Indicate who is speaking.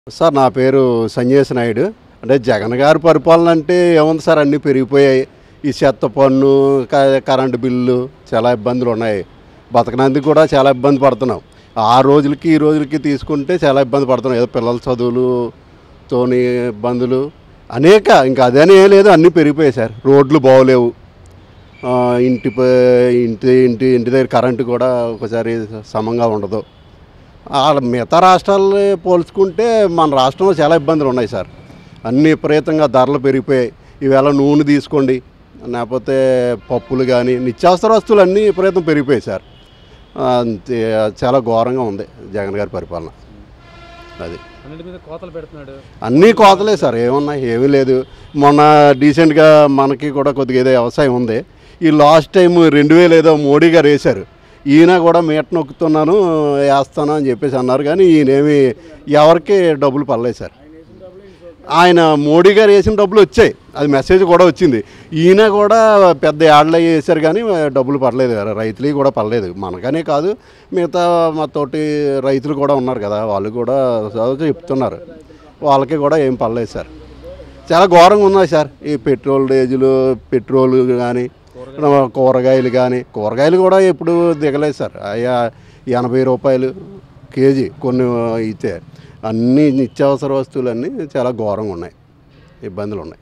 Speaker 1: sir నా పేరు సంజేశ్ నాయుడు అంటే జగన్ గారి పరిపాలన అంటే ఏముంది సార్ అన్నీ పెరిగిపోయాయి ఈ చెత్త పన్ను క- కరెంటు బిల్లు చాలా ఇబ్బందులు ఉన్నాయి బతకనందుకు కూడా చాలా ఇబ్బంది పడుతున్నాం ఆ రోజులకి ఈ రోజులకి తీసుకుంటే చాలా ఇబ్బంది పడుతున్నాం ఏదో పిల్లల చదువులుతోని ఇబ్బందులు అనేక ఇంకా అదని ఏం లేదు అన్నీ పెరిగిపోయాయి సార్ రోడ్లు బాగోలేవు ఆ, ఇంటి ప- ఇంటి ఇంటి ఇంటి దగ్గర కరెంటు కూడా ఒకసారి సమంగా ఉండదు వాళ్ళ మిగతా రాష్ట్రాలు పోల్చుకుంటే మన రాష్ట్రంలో చాలా ఇబ్బందులు ఉన్నాయి సార్ అన్ని విపరీతంగా ధరలు పెరిగిపోయాయి ఈవేళ నూనె తీసుకోండి లేకపోతే పప్పులు కానీ నిత్యావసర వస్తువులు అన్నీ విపరీతం పెరిగిపోయాయి సార్ ఆ, అంతే చాలా ఘోరంగా ఉంది జగన్ గారి పరిపాలన అది
Speaker 2: అన్నిటి మీద కోతలు పెడుతున్నాడు
Speaker 1: అన్నీ కోతలే సార్ ఏమున్నాయి ఏమీ లేదు మొన్న డీసెంట్గా మనకి కూడా కొద్దిగా ఏదో వ్యవసాయం ఉంది ఈ లాస్ట్ టైం రెండు వేలు ఏదో మోడీ గారు వేశారు ఈయన కూడా మీట నొక్కుతున్నాను వేస్తాను అని చెప్పేసి అన్నారు కానీ ఈయనేమి ఎవరికి డబ్బులు పడలేదు సార్ ఆయన మోడీ గారు వేసిన డబ్బులు వచ్చాయి అది మెసేజ్ కూడా వచ్చింది ఈయన కూడా పెద్ద యాడ్లు అయ్యి వేశారు కానీ డబ్బులు పడలేదు కదా రైతులకి కూడా పడలేదు మనకనే కాదు మిగతా మా తోటి రైతులు కూడా ఉన్నారు కదా వాళ్ళు కూడా చదువుతూ చెప్తున్నారు వాళ్ళకి కూడా ఏం పడలేదు సార్ చాలా ఘోరంగా ఉన్నాయి సార్ ఈ పెట్రోల్ డీజిల్ పెట్రోల్ కానీ కూరగాయలు కానీ కూరగాయలు కూడా ఎప్పుడు దిగలేదు సార్ అయ్యా ఎనభై రూపాయలు కేజీ కొన్ని అయితే అన్ని నిత్యావసర వస్తువులన్నీ చాలా ఘోరంగా ఉన్నాయి ఇబ్బందులు ఉన్నాయి